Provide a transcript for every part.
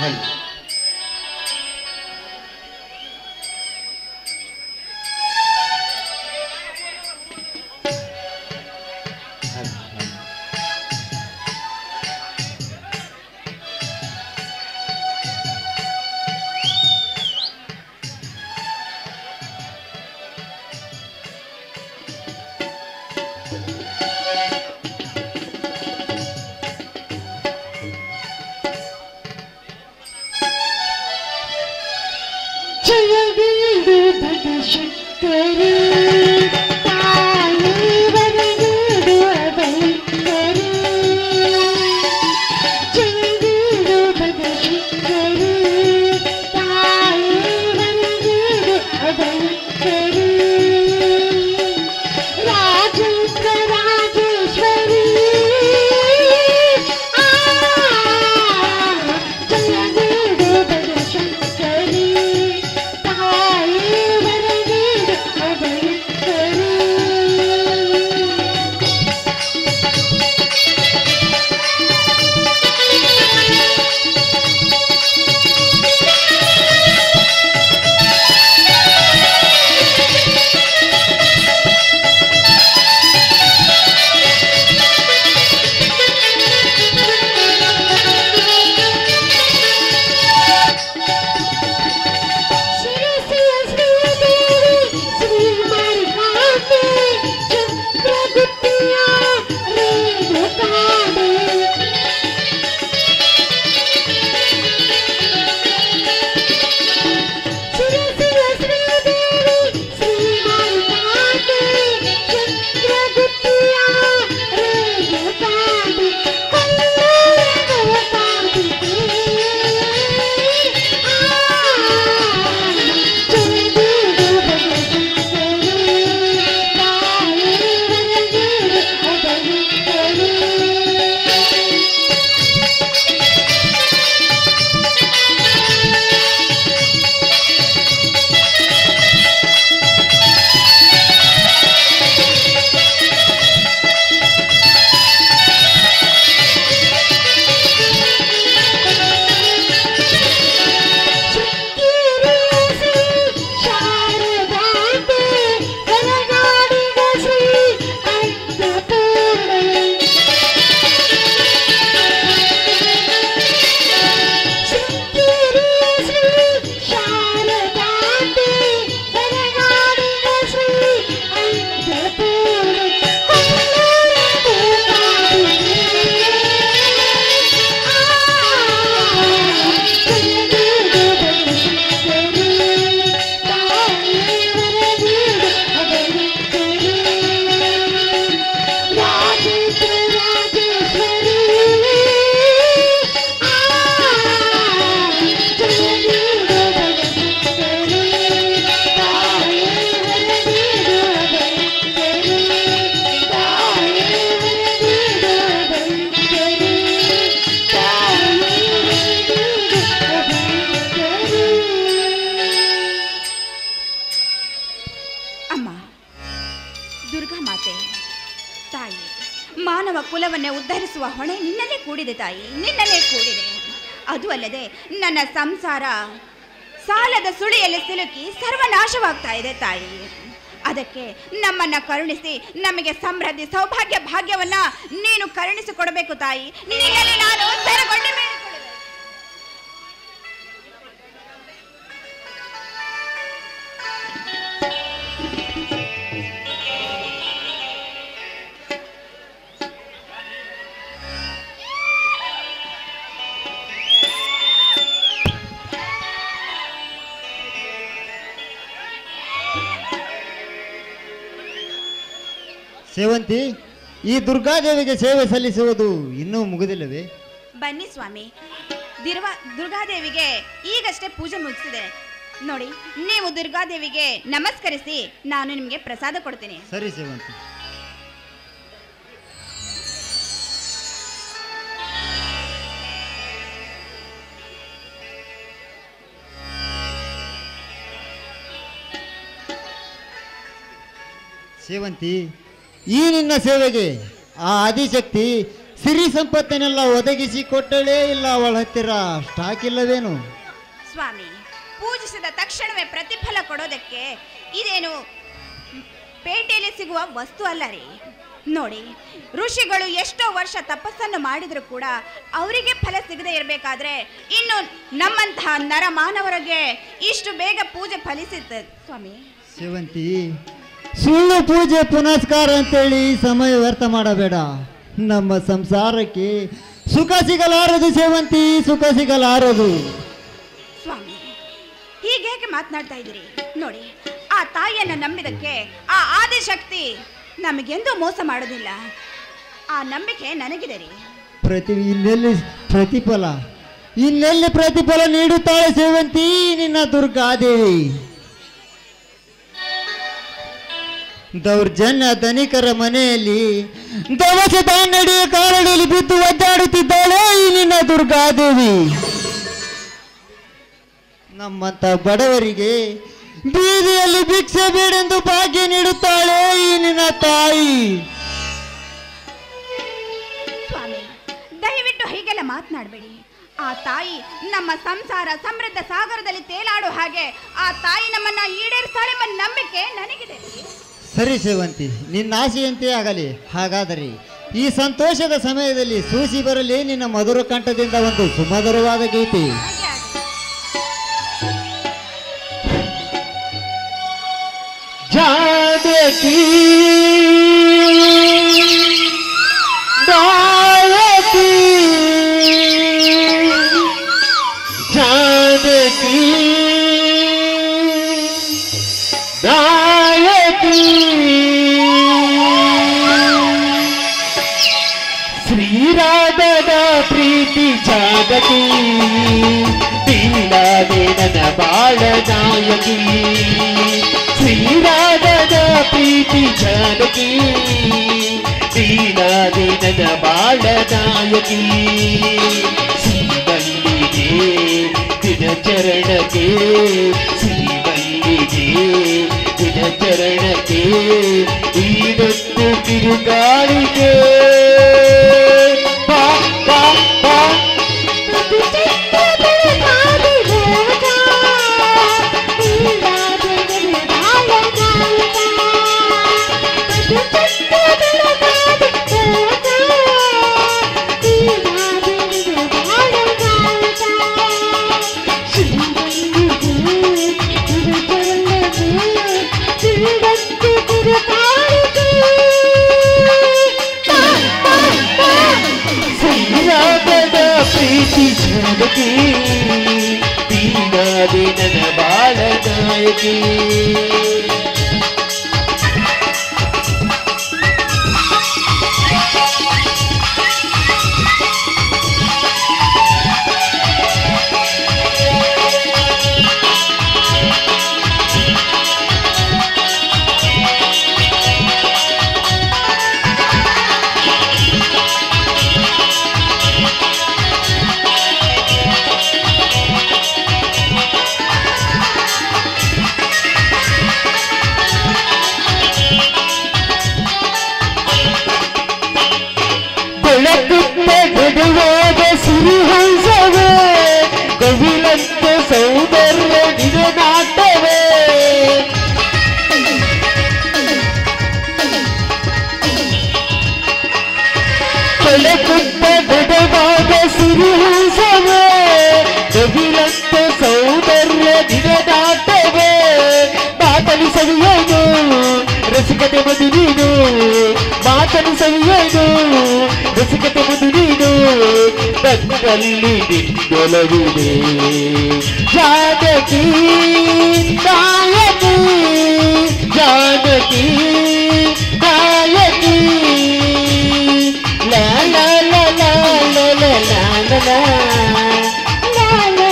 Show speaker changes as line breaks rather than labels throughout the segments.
ಹೇಳಿ ಹೇಳಿ, ಹೇಳಿ.
ಜಯವೀಡು ಭಗಶಂಕರಿ ತಾಯಿ ವರವೀಡು ಅಭಯಂಕರಿ ಜಯವೀಡು ಭಗಶಂಕರಿ ತಾಯಿ ವರವೀಡು ಅಭಯಂಕರಿ ರಾಜೇಂದ್ರ ರಾಜೇಶ್ವರಿ ಆ ಜಯವೀಡು ಭಗಶಂಕರಿ ತಾಯಿ ವರವೀಡು ಅಭಯಂಕರಿ ಶಿರಸಿಯ ಶ್ರೀದೇವಿ ಶ್ರೀ ಮಾರಿಕಾಂಬೆ ಚಕ್ರಗುತ್ತಿಯ ರೇಣುಕಾಂಬೆ ಶಿರಸಿಯ ಶ್ರೀದೇವಿ ಶ್ರೀ ಮಾರಿಕಾಂಬೆ ಚಕ್ರಗುತ್ತಿಯ ರೇಣುಕಾಂಬೆ ಕಲ್ಲೂರ ಗೋಪಾಂಬಿಕೆ ಶಾರದಾಂಬೆ ಹೊರನಾಡಿನ ಶ್ರೀ ಅನ್ನಪೂರ್ಣೆ ಶೃಂಗೇರಿಯ ಶ್ರೀ ಶಾರದಾಂಬೆ ಹೊರನಾಡಿನ ಶ್ರೀ ಅನ್ನಪೂರ್ಣೆ ಕೊಲ್ಲೂರ ಗೋಪಾಂಬಿಕೆ.
ಅಮ್ಮ ದುರ್ಗಾ ಮಾತೆ ತಾಯಿ ಮಾನವ ಕುಲವನ್ನೇ ಉದ್ಧರಿಸುವ ಹೊಣೆ ನಿನ್ನಲ್ಲೇ ಕೂಡಿದೆ ತಾಯಿ ನಿನ್ನಲ್ಲೇ ಕೂಡಿದೆ ಅದು ಅಲ್ಲದೆ ನನ್ನ ಸಂಸಾರ ಸಾಲದ ಸುಳಿಯಲ್ಲಿ ಸಿಲುಕಿ ಸರ್ವನಾಶವಾಗ್ತಾ ಇದೆ ತಾಯಿ ಅದಕ್ಕೆ ನಮ್ಮನ್ನ ಕರುಣಿಸಿ ನಮಗೆ ಸಮೃದ್ಧಿ ಸೌಭಾಗ್ಯ ಭಾಗ್ಯವನ್ನ ನೀನು ಕರುಣಿಸಿಕೊಡಬೇಕು ತಾಯಿ ನಿನ್ನಲ್ಲಿ ನಾನು ತೆರಗೊಂಡು ಬೇಡಿಕೊಳ್ಳುವೆ.
ಸೇವಂತಿ ಈ ದುರ್ಗಾದೇವಿಗೆ ಸೇವೆ ಸಲ್ಲಿಸುವುದು ಇನ್ನೂ ಮುಗಿದಿಲ್ಲವೇ
ಬನ್ನಿ ಸ್ವಾಮಿ ದಿರ್ವ ದುರ್ಗಾದೇವಿಗೆ ಈಗಷ್ಟೇ ಪೂಜೆ ಮುಗಿಸಿದೆ ನೋಡಿ ನೀವು ದುರ್ಗಾದೇವಿಗೆ ನಮಸ್ಕರಿಸಿ ನಾನು ನಿಮಗೆ ಪ್ರಸಾದ ಕೊಡ್ತೀನಿ
ಸರಿ ಸೇವಂತಿ ಸೇವಂತಿ ಈ ನಿನ್ನ ಸೇವೆಗೆ ಆ ಆದಿಶಕ್ತಿ ಸಿರಿ ಸಂಪತ್ತನ್ನೆಲ್ಲ ಒದಗಿಸಿ ಕೊಟ್ಟಳೇ ಇಲ್ಲ ಅವಳ ಹತ್ತಿರ ಸ್ಟಾಕ್ ಇಲ್ಲವೇನು
ಸ್ವಾಮಿ ಪೂಜಿಸಿದ ತಕ್ಷಣವೇ ಪ್ರತಿಫಲ ಕೊಡೋದಕ್ಕೆ ಇದೇನು ಪೇಟೆಯಲ್ಲಿ ಸಿಗುವ ವಸ್ತು ಅಲ್ಲ ರೀ ನೋಡಿ ಋಷಿಗಳು ಎಷ್ಟೋ ವರ್ಷ ತಪಸ್ಸನ್ನು ಮಾಡಿದ್ರು ಕೂಡ ಅವರಿಗೆ ಫಲ ಸಿಗದೆ ಇರಬೇಕಾದ್ರೆ ಇನ್ನು ನಮ್ಮಂತಹ ನರ ಮಾನವರಿಗೆ ಇಷ್ಟು ಬೇಗ ಪೂಜೆ ಫಲಿಸುತ್ತೆ ಸ್ವಾಮಿ
ಸೇವಂತಿ ಸುಳ್ಳು ಪೂಜೆ ಪುನಸ್ಕಾರ ಅಂತೇಳಿ ಸಮಯ ವ್ಯರ್ಥ ಮಾಡಬೇಡ ನಮ್ಮ ಸಂಸಾರಕ್ಕೆ ಸುಖ ಸಿಗಲಾರದು ಸೇವಂತಿ ಸುಖ ಸಿಗಲಾರದು
ಸ್ವಾಮಿ ಹೀಗೇಕೆ ಮಾತನಾಡ್ತಾ ಇದ್ದೀರಿ ನೋಡಿ ಆ ತಾಯಿಯನ್ನು ನಂಬಿದಕ್ಕೆ ಆ ಆದಿಶಕ್ತಿ ನಮಗೆಂದೂ ಮೋಸ ಮಾಡೋದಿಲ್ಲ ಆ ನಂಬಿಕೆ ನನಗಿದೆ ರೀ
ಪ್ರತಿ ಇನ್ನೆಲ್ಲಿ ಪ್ರತಿಫಲ ಇನ್ನೆಲ್ಲಿ ಪ್ರತಿಫಲ ನೀಡುತ್ತಾಳೆ ಸೇವಂತಿ ನಿನ್ನ ದುರ್ಗಾದೇವಿ ದೌರ್ಜನ್ಯ ಧನಿಕರ ಮನೆಯಲ್ಲಿ ದವಸ ಧಾನ್ಯಡಿಯ ಕಾರಡಿಯಲ್ಲಿ ಬಿದ್ದು ಒದ್ದಾಡುತ್ತಿದ್ದಾಳೆ ಈ ನಿನ್ನ ದುರ್ಗಾದೇವಿ ನಮ್ಮಂತ ಬಡವರಿಗೆ ಬೀದಿಯಲ್ಲಿ ಭಿಕ್ಷೆ ಬೇಡೆಂದು ಭಾಗ್ಯ ನೀಡುತ್ತಾಳೆ ಈ ನಿನ್ನ ತಾಯಿ
ಸ್ವಾಮಿ ದಯವಿಟ್ಟು ಹೀಗೆಲ್ಲ ಮಾತನಾಡಬೇಡಿ ಆ ತಾಯಿ ನಮ್ಮ ಸಂಸಾರ ಸಮೃದ್ಧ ಸಾಗರದಲ್ಲಿ ತೇಲಾಡೋ ಹಾಗೆ ಆ ತಾಯಿ ನಮ್ಮನ್ನ ಈಡೇರಿಸ್ತಾಳೆ ಎಂಬ ನಂಬಿಕೆ ನನಗಿದೆ ರೀ.
ಸರಿ ಸೇವಂತಿ ನಿನ್ನ ಆಸೆಯಂತೆ ಆಗಲಿ ಹಾಗಾದರೆ ಈ ಸಂತೋಷದ ಸಮಯದಲ್ಲಿ ಸೂಸಿ ಬರಲಿ ನಿನ್ನ ಮಧುರ ಕಂಠದಿಂದ ಒಂದು ಸುಮಧುರವಾದ ಗೀತೆ
ಹಾಗೆ ಆಗಲಿ.
ಜಾನಕಿ ದಾಯಕಿ ಜಾನಕಿ ದಾಯಕಿ ಶ್ರೀರಾಧದ ಪ್ರೀತಿ ಜಾಗತಿ ಬೀಳಾದೆ ನನ್ನ ಬಾಳ ನಾಯಕಿ ಶ್ರೀರಾಧದ ಪ್ರೀತಿ ಜಾನಕಿ ಬೀಳಾದೆ ನನ್ನ ಬಾಳ ನಾಯಕಿ ಶ್ರೀಮಲ್ಲಿಗೆ ದಿನಚರಣಕ್ಕೆ ಶ್ರೀಮಲ್ಲಿಗೆ ದಿನಚರಣಕ್ಕೆ ಈಡೊತ್ತು ಕಿರುಗಾಳಿಗೆ ಬಾ ಬಾ ಬಾ ಶ್ರೀರಾಮದ ಪ್ರೀತಿ ಜಾನಕಿ ಬೀಳಾದೆ ನನ್ನ ಬಾಳ ನಾಯಕಿ ಬೆಳಕುತ್ತ ಗಡುವಾದ ಸಿರಿಹಂಸವೇ ಕವಿಲಂತ ಸೌಂದರ್ಯ ನಿರನಾಟವೇ ಬೆಳಕುತ್ತ ಗಡುವಾದ ಸಿರಿಹಂಸವೇ ಕವಿಲಂತ ಸೌಂದರ್ಯ ನಿರನಾಟವೇ ಮಾತಲಿ ಸವಿಯೇನು ರಸಿಕತೆ ಬಂದು ನೀನು ಮಾತನು ಸವಿಯೇನು ರಸಿಕತೆ ಬಂದು ನೀನು ನನ್ನಲ್ಲಿ ನಿನ್ನೊಲವಿದೆ ಜಾನಕಿ ನಾಯಕಿ ಜಾನಕಿ ನಾಯಕಿ ಲಾ ಲಾ ಲಾ ಲಾ ಲಾ ಲಾ ಲಾ ಲಾ ಲಾ.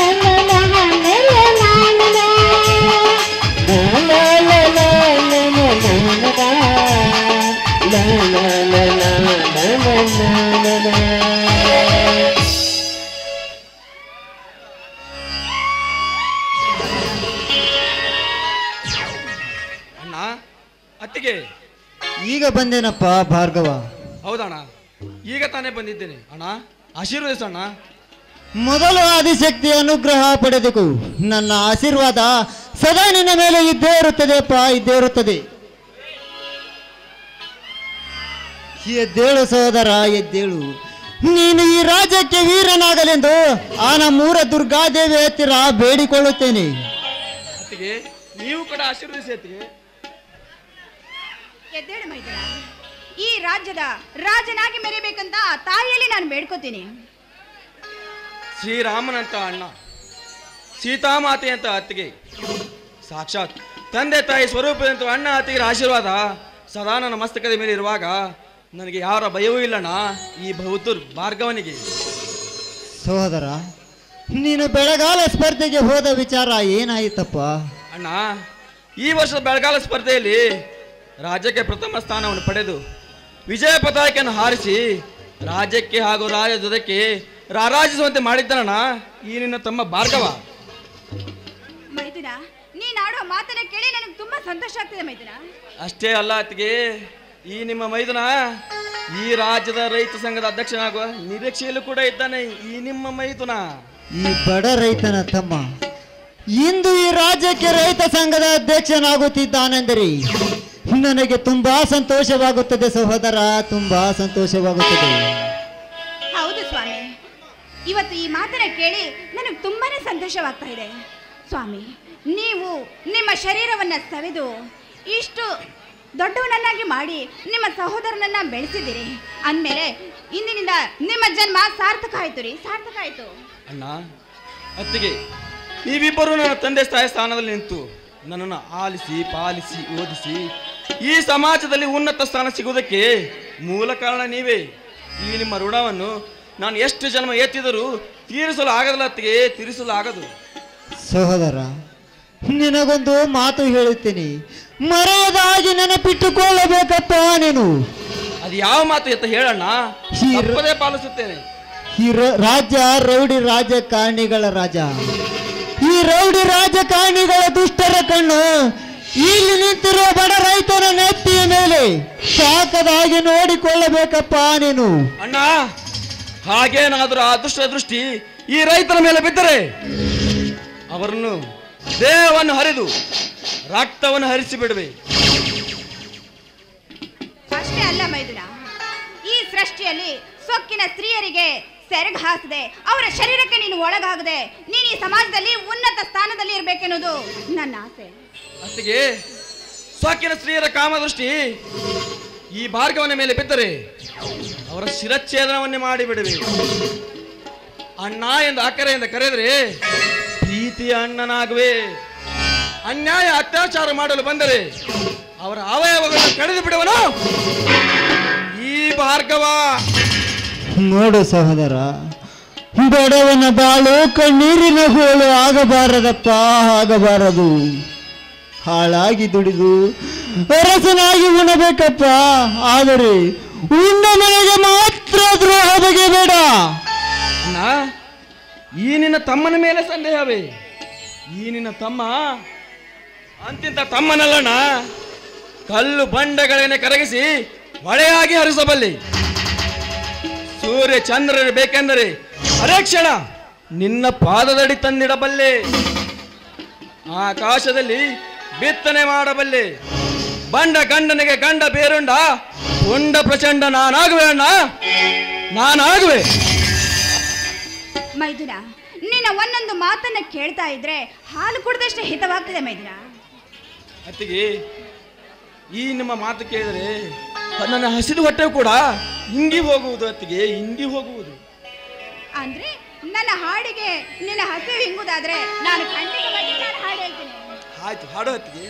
ಅಣ್ಣ ಅತ್ತಿಗೆ
ಈಗ ಬಂದೇನಪ್ಪ ಭಾರ್ಗವ
ಹೌದಣ್ಣ ಈಗ ತಾನೇ ಬಂದಿದ್ದೇನೆ ಅಣ್ಣ ಆಶೀರ್ವದಿಸು ಅಣ್ಣ
ಮೊದಲು ಆದಿಶಕ್ತಿ ಅನುಗ್ರಹ ಪಡೆದಕು ನನ್ನ ಆಶೀರ್ವಾದ ಸದಾ ನಿನ್ನ ಮೇಲೆ ಇದ್ದೇ ಇರುತ್ತದೆಪ್ಪ ಇದ್ದೇ ಇರುತ್ತದೆ ಎದ್ದೇಳು ಸಹೋದರ ಎದ್ದೇಳು ನೀನು ಈ ರಾಜ್ಯಕ್ಕೆ ವೀರನಾಗಲೆಂದು ಆ ನಮ್ಮೂರ ದುರ್ಗಾದೇವಿ ಹತ್ತಿರ ಬೇಡಿಕೊಳ್ಳುತ್ತೇನೆ
ಅತ್ತಿಗೆ ನೀವು ಕೂಡ ಆಶೀರ್ವದಿಸಿ ಅತ್ತಿಗೆ
ಎದ್ದೇಳು ಮೈದನ ಈ ರಾಜ್ಯದ ರಾಜನಾಗಿ ಮೆರೆಬೇಕಂತ ಆ ತಾಯಿಯಲ್ಲಿ ನಾನು ಬೇಡ್ಕೋತೀನಿ
ಶ್ರೀರಾಮನಂತ ಅಣ್ಣ ಸೀತಾಮಾತೆ ಅಂತ ಅತ್ತಿಗೆ ಸಾಕ್ಷಾತ್ ತಂದೆ ತಾಯಿ ಸ್ವರೂಪದಂತ ಅಣ್ಣ ಅತ್ತಿಗೆ ಆಶೀರ್ವಾದ ಸದಾ ನನ್ನ ಮಸ್ತಕದ ಮೇಲೆ ಇರುವಾಗ ನನಗೆ ಯಾರ ಭಯವೂ ಇಲ್ಲಣ್ಣ ಈ ಬಹುತುರ್ ಭಾರ್ಗವನಿಗೆ
ಸಹೋದರ ನೀನು ಬೆಳಗಾಲ ಸ್ಪರ್ಧೆಗೆ ಹೋದ ವಿಚಾರ ಏನಾಯಿತಪ್ಪ
ಅಣ್ಣ ಈ ವರ್ಷದ ಬೆಳಗಾಲ ಸ್ಪರ್ಧೆಯಲ್ಲಿ ರಾಜ್ಯಕ್ಕೆ ಪ್ರಥಮ ಸ್ಥಾನವನ್ನು ಪಡೆದು ವಿಜಯ ಪತಾಕೆಯನ್ನು ಹಾರಿಸಿ ರಾಜ್ಯಕ್ಕೆ ಹಾಗೂ ರಾಜ್ಯದಕ್ಕೆ ರಾರಾಜಿಸುವಂತೆ ಮಾಡಿದ್ದನಣ್ಣ ಈ ನಿನ್ನ ತಮ್ಮ ಭಾರ್ಗವ
ಮೈದುನ ನೀನ್ ಆಡೋ ಮಾತನ್ನ ಕೇಳಿ ನನಗೆ ತುಂಬಾ ಸಂತೋಷ ಆಗ್ತಿದೆ ಮೈದುನ
ಅಷ್ಟೇ ಅಲ್ಲ ಅತ್ತಿಗೆ ಈ ನಿಮ್ಮ ಮೈದುನ ಈ ರಾಜ್ಯದ ರೈತ ಸಂಘದ ಅಧ್ಯಕ್ಷನಾಗುವ ನಿರೀಕ್ಷೆಯಲ್ಲೂ ಕೂಡ ಇದ್ದಾನೆ ಈ ನಿಮ್ಮ ಮೈದುನ
ಈ ಬಡ ರೈತನ ತಮ್ಮ ಇಂದು ಈ ರಾಜ್ಯಕ್ಕೆ ರೈತ ಸಂಘದ ಅಧ್ಯಕ್ಷನಾಗುತ್ತಿದ್ದಾನೆಂದರೆ ನನಗೆ ತುಂಬಾ ಸಂತೋಷವಾಗುತ್ತದೆ ಸಹೋದರ ತುಂಬಾ ಸಂತೋಷವಾಗುತ್ತದೆ
ಹೌದು ಸ್ವಾಮಿ ಇವತ್ತು ಈ ಮಾತನ್ನ ಕೇಳಿ ನನಗೆ ತುಂಬಾನೇ ಸಂತೋಷವಾಗ್ತಾ ಇದೆ ಸ್ವಾಮಿ ನೀವು ನಿಮ್ಮ ಶರೀರವನ್ನ ಸವೆದು ಇಷ್ಟು ದೊಡ್ಡವನನ್ನಾಗಿ ಮಾಡಿ ನಿಮ್ಮ ಸಹೋದರನನ್ನ ಬೆಳೆಸಿದ್ದೀರಿ ಅಂದಮೇಲೆ ಇಂದಿನಿಂದ ನಿಮ್ಮ ಜನ್ಮ ಸಾರ್ಥಕ ಆಯ್ತು ರೀ ಸಾರ್ಥಕ ಆಯ್ತು
ಅಣ್ಣ ಅತ್ತಿಗೆ ನೀವಿಬ್ಬರು ನನ್ನ ತಂದೆ ತಾಯಿ ಸ್ಥಾನದಲ್ಲಿ ನಿಂತು ನನ್ನನ್ನು ಆಲಿಸಿ ಪಾಲಿಸಿ ಓದಿಸಿ ಈ ಸಮಾಜದಲ್ಲಿ ಉನ್ನತ ಸ್ಥಾನ ಸಿಗುವುದಕ್ಕೆ ಮೂಲ ಕಾರಣ ನೀವೇ ಈ ನಿಮ್ಮ ಋಣವನ್ನು ನಾನು ಎಷ್ಟು ಜನ್ಮ ಎತ್ತಿದರೂ ತೀರಿಸಲು ಆಗದಲ್ಲ ಅತ್ತಿಗೆ ತೀರಿಸಲು ಆಗದು
ಸಹೋದರ ನಿನಗೊಂದು ಮಾತು ಹೇಳುತ್ತೀನಿ ಮರೆಯದಾಗಿ ನೆನಪಿಟ್ಟುಕೊಳ್ಳಬೇಕಪ್ಪ ನೀನು
ಅದು ಯಾವ ಮಾತು ಎತ್ತ ಹೇಳಣ್ಣ
ಹೀರ-
ತಪ್ಪದೇ ಪಾಲಿಸುತ್ತೇನೆ
ಈ ರ- ರಾಜ್ಯ ರೌಡಿ ರಾಜಕಾರಣಿಗಳ ರಾಜ ಈ ರೌಡಿ ರಾಜಕಾರಣಿಗಳ ದುಷ್ಟರ ಕಣ್ಣು ಇಲ್ಲಿ ನಿಂತಿರುವ ಬಡ ರೈತನ ನೆತ್ತಿಯ ಮೇಲೆ ಸಾಕದಾಗಿ ನೋಡಿಕೊಳ್ಳಬೇಕಪ್ಪ ನೀನು
ಅಣ್ಣ ಹಾಗೇನಾದರೂ ಆ ದುಷ್ಟ ದೃಷ್ಟಿ ಈ ರೈತರ ಮೇಲೆ ಬಿದ್ದರೆ ಅವರನ್ನು ದೇಹವನ್ನು ಹರಿದು ರಕ್ತವನ್ನು ಹರಿಸಿ ಬಿಡುವೆ
ಅಷ್ಟೇ ಅಲ್ಲ ಮೈದುನ ಈ ಸೃಷ್ಟಿಯಲ್ಲಿ ಸೊಕ್ಕಿನ ಸ್ತ್ರೀಯರಿಗೆ ಸೆರಗು ಹಾಸದೆ ಅವರ ಶರೀರಕ್ಕೆ ನೀನು ಒಳಗಾಗದೆ ನೀನು ಈ ಸಮಾಜದಲ್ಲಿ ಉನ್ನತ ಸ್ಥಾನದಲ್ಲಿ ಇರಬೇಕೆನ್ನೋದು ನನ್ನ ಆಸೆ
ಅತ್ತಿಗೆ ಸೊಕ್ಕಿನ ಸ್ತ್ರೀಯರ ಕಾಮದೃಷ್ಟಿ ಈ ಭಾರ್ಗವನ ಮೇಲೆ ಬಿದ್ದರೆ ಅವರ ಶಿರಚ್ಛೇದನವನ್ನೇ ಮಾಡಿಬಿಡುವೆ ಅಣ್ಣ ಎಂದು ಅಕ್ಕರೆಯಿಂದ ಕರೆದರೆ ಪ್ರೀತಿಯ ಅಣ್ಣನಾಗುವೆ ಅನ್ಯಾಯ ಅತ್ಯಾಚಾರ ಮಾಡಲು ಬಂದರೆ ಅವರ ಅವಯವಗಳನ್ನು ಕಳೆದು ಬಿಡುವನು ಈ ಭಾರ್ಗವ
ನೋಡು ಸಹೋದರ ಬಡವನ ಬಾಳು ಕಣ್ಣೀರಿನ ಹೋಳು ಆಗಬಾರದಪ್ಪ ಆಗಬಾರದು ಹಾಳಾಗಿ ದುಡಿದು ಅರಸನಾಗಿ ಉಣಬೇಕಪ್ಪ ಆದರೆ ಉಣ್ಣ ಮನೆಗೆ ಮಾತ್ರ ದ್ರೋಹ ಬಗೆಬೇಡ
ಅಣ್ಣ ಈ ನಿನ್ನ ತಮ್ಮನ ಮೇಲೆ ಸಂದೇಹವೇ ಈ ನಿನ್ನ ತಮ್ಮ ಅಂತಿಂತ ತಮ್ಮನಲ್ಲಣ್ಣ ಕಲ್ಲು ಬಂಡೆಗಳನ್ನೇ ಕರಗಿಸಿ ಹೊಳೆಯಾಗಿ ಹರಿಸಬಲ್ಲೆ ಸೂರ್ಯ ಚಂದ್ರರು ಬೇಕೆಂದರೆ ಅದೇ ಕ್ಷಣ ನಿನ್ನ ಪಾದದಡಿ ತಂದಿಡಬಲ್ಲೆ ಆಕಾಶದಲ್ಲಿ ಬಿತ್ತನೆ ಮಾಡಬಲ್ಲೆ ಬಂಡ ಗಂಡನಿಗೆ ಗಂಡ ಬೇರುಂಡ ಉಂಡ ಪ್ರಚಂಡ ನಾನಾಗುವೆ ಅಣ್ಣ ನಾನಾಗುವೆ
ಮೈದುನ ನಿನ್ನ ಒಂದೊಂದು ಮಾತನ್ನ ಕೇಳ್ತಾ ಇದ್ರೆ ಹಾಲು ಕುಡ್ದಷ್ಟು ಹಿತವಾಗ್ತಿದೆ ಮೈದುನ
ಅತ್ತಿಗೆ ಈ ನಿಮ್ಮ ಮಾತು ಕೇಳಿದರೆ ನನ್ನ ಹಸಿದು ಹೊಟ್ಟೆ ಕೂಡ ಹಿಂಗಿ ಹೋಗುವುದು ಅತ್ತಿಗೆ ಹಿಂಗಿ ಹೋಗುವುದು
ಅಂದ್ರೆ ನನ್ನ ಹಾಡಿಗೆ ನಿನ್ನ ಹಸಿವು ಹಿಂಗುದಾದ್ರೆ ನಾನು ಖಂಡಿತವಾಗಿ ನಾನು ಹಾಡು ಹೇಳ್ತೀನಿ
ಆಯ್ತು ಹಾಡು ಅತ್ತಿಗೆ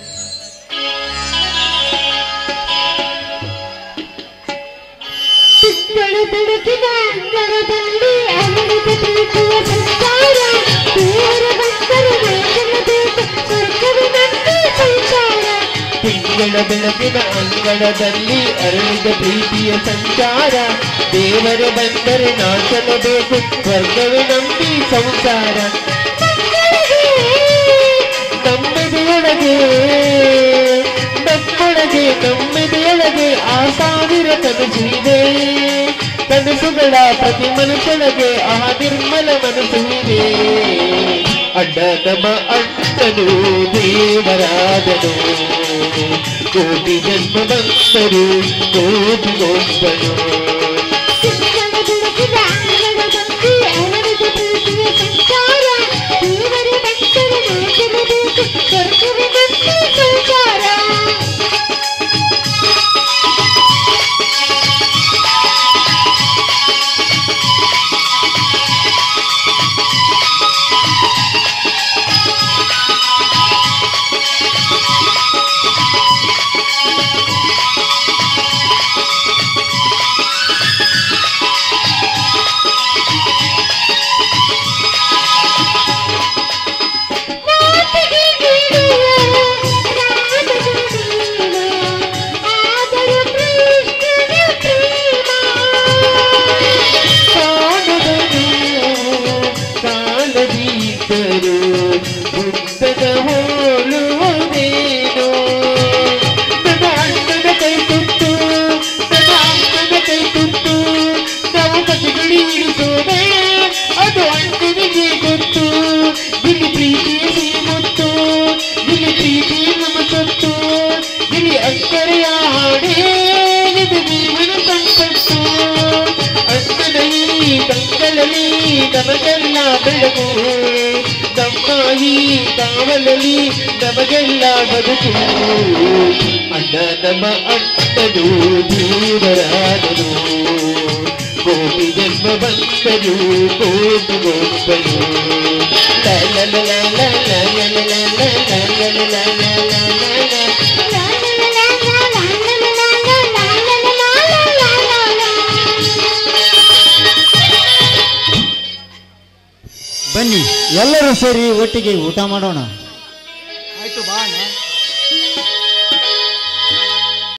ತಿಂಗಳು ಬೆಳಕಿನ ಅಂಗಳದಲ್ಲಿ ಅಮೃತ ಪ್ರೀತಿಯ ಸಂಚಾರ ದೇವರ ಬಂದರೆ ನಾಚಲಬೇಕು ಸ್ವರ್ಗವಿನಂತೆ ಸಂಚಾರ
ತಿಂಗಳ ಬೆಳಕಿನ ಅಂಗಳದಲ್ಲಿ ಅರಳಿದ ಪ್ರೀತಿಯ ಸಂಚಾರ ದೇವರು ಬಂದರೆ ನಾಚಲಬೇಕು ಸ್ವರ್ಗವೇ ನಂಬಿ ಸಂಸಾರ ನಮ್ಮೆದೆಯೊಳಗೆ ನಮ್ಮೊಳಗೆ ನಮ್ಮೆದೆಯೊಳಗೆ ಆ ಸಾವಿರ ಕನಸು ಇದೆ ಕನಸುಗಳ ಪ್ರತಿ ಮನುಷ್ಯನಿಗೆ ಆ ನಿರ್ಮಲ ಮನಸ್ಸು ಇದೆ ಅಡ್ಡದಮ ಅಣ್ಣನು ದೇವರಾದನು ಕೋಟಿ ಜನ್ಮ ಬಂದರು ಕೋಟಿಗೊಬ್ಬನು
ತಿಂಗಳ ಬೆಳಕಿನ ಅಂಗಳದಲ್ಲಿ ಅರಳಿದ ಪ್ರೀತಿಯ ಸಂಚಾರ ದೇವರ ಭಕ್ತರು ನಾಚಲೇಬೇಕು ಸ್ವರ್ಗವೇ ನನ್ನ ಸಂಚಾರ ಮಾತಿಗೆ ನೀಡುವ ರಾಗದ ನೀನ ಆದರೂ ಕೃಷ್ಣನ ಪ್ರೇಮ
ಕಾಣದನು ಕಾಲದೀತರು ಬುದ್ಧದ ಹೋಲುವುದೇನು ನನ್ನ ಅಣ್ಣನ ಕೈ ತುತ್ತು ನನ್ನ ಅಣ್ಣನ ಕೈ ತುತ್ತು ನಾವು ಕಥೆಗಳಿರಿಸೋದೆ ಅದು ಅಣ್ಣನಿಗೆ ಗೊತ್ತು ಇಲ್ಲಿ ಪ್ರೀತಿಯ ಮುತ್ತು ಇಲ್ಲಿ ಪ್ರೀತಿ ನಮ್ಮ ಸೊತ್ತು ಇಲ್ಲಿ ಅಕ್ಕರೆಯ ಹಾಡೇ ಇದು ಜೀವನ ಸಂಪತ್ತು ಅಣ್ಣನ ಈ ಕಂಗಳಲ್ಲಿ ನಮಗೆಲ್ಲ ಬೆಳಕು ನಮ್ಮ ಈ ಕಾವಲಲ್ಲಿ ನಮಗೆಲ್ಲ ಬದುಕು ಅಣ್ಣ ನಮ್ಮ ಅಣ್ಣನು ದೇವರಾದನು ಕೋಟಿ ಜನ್ಮ ಬಂದರು ಕೋಟಿ ಗೊಬ್ಬನು ಲ ಲ ಲ ಲ ಲ ಲ ಲ ಲ ಲ ಲ ಲ ಲ ಲ ಲ ಲ ಲ ಲ.
ಲಾ ಲಾ ಲಾ ಲಾ ಲಾ ಲಾ ಲಾ ಲಾ ಲಾ ಲಾ ಲಾ ಲಾ
ಬನ್ನಿ ಎಲ್ಲರೂ ಸೇರಿ ಒಟ್ಟಿಗೆ ಊಟ ಮಾಡೋಣ